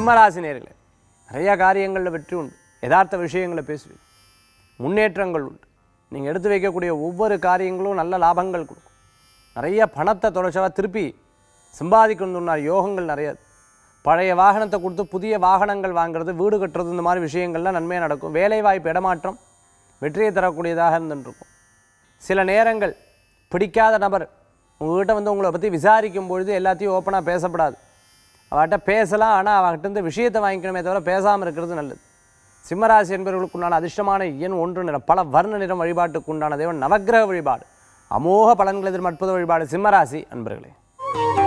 சிம்மராசி நேர்களே நிறைய காரியங்களில் வெற்றி உண்டு யதார்த்த விஷயங்களை பேசுவீங்க முன்னேற்றங்கள் உண்டு நீங்கள் எடுத்து வைக்கக்கூடிய ஒவ்வொரு காரியங்களும் நல்ல லாபங்கள் கொடுக்கும் நிறைய பணத்தை தொடர்ச்சியாக திருப்பி சம்பாதிக்கணும்னா யோகங்கள் நிறைய இருக்கு. பழைய வாகனத்தை கொடுத்து புதிய வாகனங்கள் வாங்குறது வீடு கட்டுறது இந்த மாதிரி விஷயங்கள்லாம் நன்மையாக நடக்கும் வேலைவாய்ப்பு இடமாற்றம் வெற்றியை தரக்கூடியதாக இருந்துருக்கும் சில நேரங்கள் பிடிக்காத நபர் உங்ககிட்ட வந்து உங்களை பற்றி விசாரிக்கும் பொழுது எல்லாத்தையும் ஓப்பனாக பேசப்படாது அவர்கிட்ட பேசலாம் ஆனால் அவர்கிட்ட இருந்து விஷயத்தை வாங்கிக்கணுமே தவிர பேசாமல் இருக்கிறது நல்லது சிம்மராசி என்பவர்களுக்கு உண்டான அதிர்ஷ்டமான எண் ஒன்று நிறம் பல வர்ண நிறம் வழிபாட்டுக்கு உண்டான தேவன் நவக்கிரக வழிபாடு அமோக பலன்கள் எதிர்மற்புத வழிபாடு சிம்மராசி அன்பர்களே